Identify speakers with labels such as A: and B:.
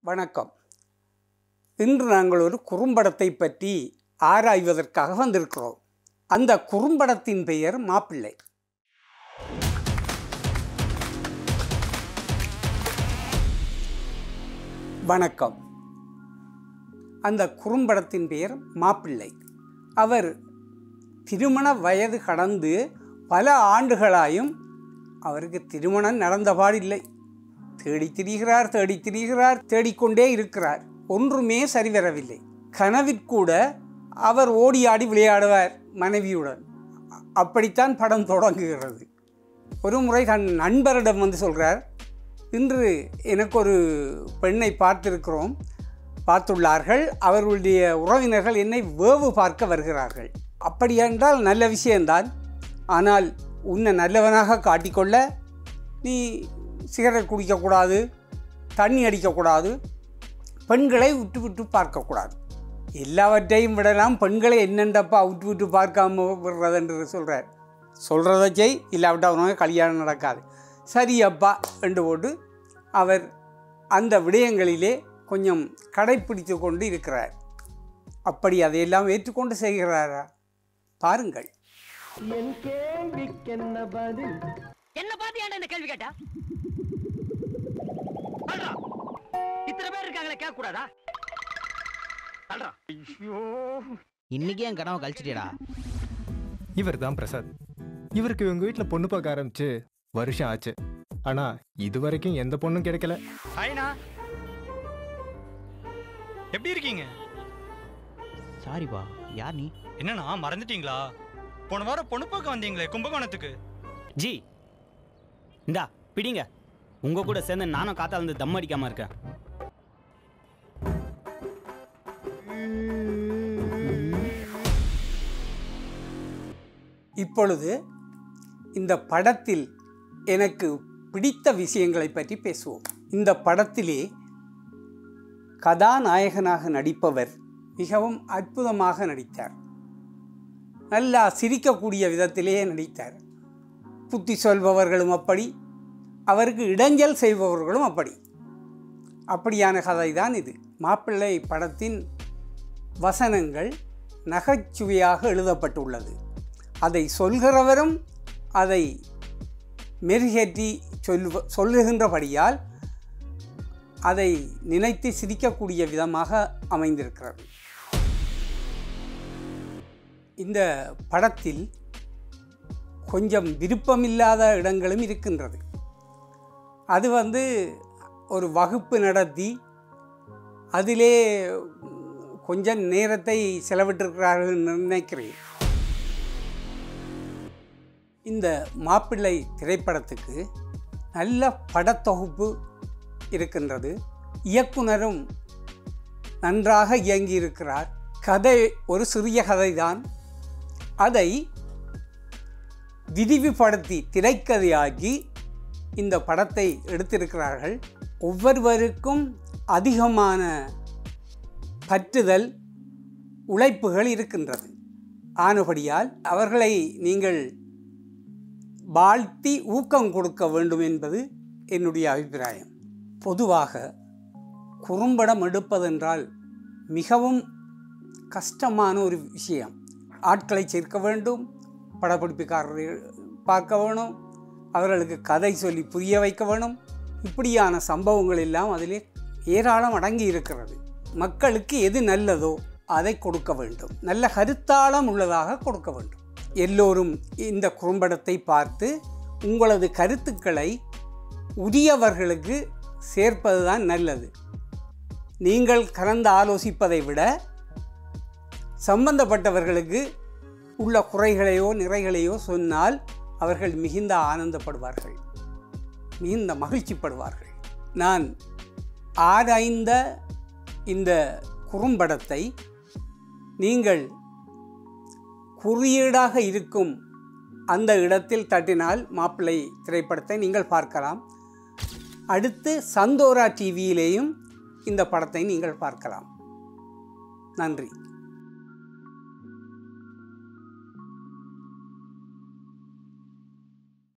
A: வணக்கம் இன்று நாங்கள் ஒரு குறும்படத்தை பற்றி ஆராய்வதற்காக வந்திருக்கிறோம் அந்த குறும்படத்தின் பெயர் மாப்பிள்ளை வணக்கம் அந்த குறும்படத்தின் பெயர் மாப்பிள்ளை அவர் திருமண வயது கடந்து பல ஆண்டுகளாயும் அவருக்கு திருமணம் நடந்தபாடில்லை தேடி திரிகிறார் தேடி திரிகிறார் தேடிக்கொண்டே இருக்கிறார் ஒன்றுமே சரிவரவில்லை கனவிற்கூட அவர் ஓடி ஆடி விளையாடுவார் மனைவியுடன் அ- அப்படித்தான் படம் தொடங்குகிறது ஒரு முறை தன் நண்பரிடம் வந்து சொல்கிறார் இன்று எனக்கு ஒரு பெண்ணை பார்த்திருக்கிறோம் பார்த்துள்ளார்கள் அவர்களுடைய உறவினர்கள் என்னை வேவு பார்க்க வருகிறார்கள் அப்படி என்றால் நல்ல விஷயம்தான் ஆனால் உன்னை நல்லவனாக காட்டிக்கொள்ள நீ சிகரெட் குடிக்கக்கூடாது தண்ணி அடிக்கக்கூடாது பெண்களை விட்டு விட்டு பார்க்கக்கூடாது எல்லாவற்றையும் விடலாம் பெண்களை என்னென்றப்பா விட்டு விட்டு பார்க்காம விடுறது என்று சொல்கிறார் சொல்கிறத செய் இல்லாவிட்டால் உனக்கு கல்யாணம் நடக்காது சரி அப்பா என்று போட்டு அவர் அந்த விடயங்களிலே கொஞ்சம் கடைப்பிடித்து கொண்டு இருக்கிறார் அப்படி அதையெல்லாம் ஏற்றுக்கொண்டு செய்கிறாரா பாருங்கள்
B: என் கேள்விக்கென்ன பதில்
C: என்ன பார்த்து ஏன்டா இந்த கேள்வி கேட்டா சொல்றா இத்தனை பேர் இருக்காங்களே கேட்க கூடாதா சொல்றா
D: இன்னைக்கு என் கனவை கழிச்சிட்டியடா
E: இவர் தான் பிரசாத் இவருக்கு இவங்க வீட்டில் பொண்ணு பார்க்க ஆரம்பிச்சு வருஷம் ஆச்சு ஆனா இது வரைக்கும் எந்த பொண்ணும் கிடைக்கல
F: ஹாய்ண்ணா எப்படி இருக்கீங்க
D: சாரிப்பா யார் நீ
F: என்னண்ணா மறந்துட்டீங்களா போன வாரம் பொண்ணு பார்க்க வந்தீங்களே கும்பகோணத்துக்கு
G: ஜி இந்தா பிடிங்க உங்க கூட சேர்ந்து நானும் காத்தால இருந்து தம் அடிக்காம இருக்கேன்
A: இப்பொழுது இந்த படத்தில் எனக்கு பிடித்த விஷயங்களை பற்றி பேசுவோம் இந்த படத்திலே கதாநாயகனாக நடிப்பவர் மிகவும் அற்புதமாக நடித்தார் நல்லா சிரிக்கக்கூடிய விதத்திலேயே நடித்தார் புத்தி சொல்பவர்களும் அப்படி அவருக்கு இடைஞ்சல் செய்பவர்களும் அப்படி அப்படியான கதை தான் இது மாப்பிள்ளை படத்தின் வசனங்கள் நகைச்சுவையாக எழுதப்பட்டுள்ளது அதை சொல்கிறவரும் அதை மெருகேற்றி சொல்வ சொல்லுகின்றபடியால் அதை நினைத்து சிரிக்கக்கூடிய விதமாக அமைந்திருக்கிறது இந்த படத்தில் கொஞ்சம் விருப்பமில்லாத இடங்களும் இருக்கின்றது அது வந்து ஒரு வகுப்பு நடத்தி அதிலே கொஞ்சம் நேரத்தை செலவிட்டிருக்கிறார்கள் நினைக்கிறேன் இந்த மாப்பிள்ளை திரைப்படத்துக்கு நல்ல படத்தொகுப்பு இருக்கின்றது இயக்குனரும் நன்றாக இயங்கியிருக்கிறார் கதை ஒரு சிறிய கதைதான் அதை விரிவுபடுத்தி திரைக்கதையாக்கி இந்த படத்தை எடுத்திருக்கிறார்கள் ஒவ்வொருவருக்கும் அதிகமான பற்றுதல் உழைப்புகள் இருக்கின்றது ஆனபடியால் அவர்களை நீங்கள் வாழ்த்தி ஊக்கம் கொடுக்க வேண்டும் என்பது என்னுடைய அபிப்பிராயம் பொதுவாக குறும்படம் எடுப்பதென்றால் மிகவும் கஷ்டமான ஒரு விஷயம் ஆட்களை சேர்க்க வேண்டும் படப்பிடிப்புக்காரரை பார்க்க வேணும் அவர்களுக்கு கதை சொல்லி புரிய வைக்க வேணும் இப்படியான சம்பவங்கள் எல்லாம் அதிலே ஏராளம் அடங்கி இருக்கிறது மக்களுக்கு எது நல்லதோ அதை கொடுக்க வேண்டும் நல்ல கருத்தாளம் உள்ளதாக கொடுக்க வேண்டும் எல்லோரும் இந்த குறும்படத்தை பார்த்து உங்களது கருத்துக்களை உரியவர்களுக்கு சேர்ப்பதுதான் நல்லது நீங்கள் கலந்து ஆலோசிப்பதை விட சம்பந்தப்பட்டவர்களுக்கு உள்ள குறைகளையோ நிறைகளையோ சொன்னால் அவர்கள் மிகுந்த ஆனந்தப்படுவார்கள் மிகுந்த மகிழ்ச்சிப்படுவார்கள் நான் ஆராய்ந்த இந்த குறும்படத்தை நீங்கள் குறியீடாக இருக்கும் அந்த இடத்தில் தட்டினால் மாப்பிள்ளை திரைப்படத்தை நீங்கள் பார்க்கலாம் அடுத்து சந்தோரா டிவியிலேயும் இந்த படத்தை நீங்கள் பார்க்கலாம் நன்றி